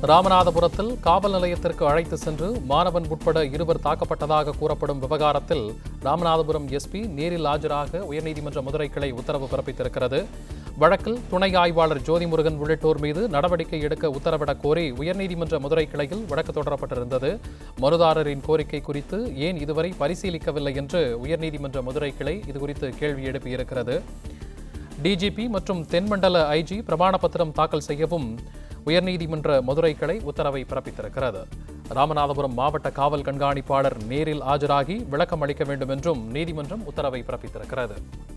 ராமநாதபுரத்தில் காவல் நிலையத்திற்கு அழைத்து சென்று மாணவன் உட்பட இருவர் தாக்கப்பட்டதாக கூறப்படும் விவகாரத்தில் ராமநாதபுரம் எஸ்பி நேரில் ஆஜராக உயர்நீதிமன்ற மதுரை கிளை உத்தரவு பிறப்பித்திருக்கிறது வழக்கில் துணை ஆய்வாளர் ஜோதிமுருகன் உள்ளிட்டோர் மீது நடவடிக்கை எடுக்க உத்தரவிடக் கோரி உயர்நீதிமன்ற மதுரை கிளையில் வழக்கு தொடரப்பட்டிருந்தது மனுதாரரின் கோரிக்கை குறித்து ஏன் இதுவரை பரிசீலிக்கவில்லை என்று உயர்நீதிமன்ற மதுரை கிளை இதுகுறித்து கேள்வி எழுப்பியிருக்கிறது டிஜிபி மற்றும் தென்மண்டல ஐஜி பிரமாண பத்திரம் தாக்கல் செய்யவும் உயர்நீதிமன்ற மதுரை கிளை உத்தரவை பிறப்பித்திருக்கிறது ராமநாதபுரம் மாவட்ட காவல் கண்காணிப்பாளர் நேரில் ஆஜராகி விளக்கம் அளிக்க வேண்டும் என்றும் நீதிமன்றம் உத்தரவை பிறப்பித்திருக்கிறது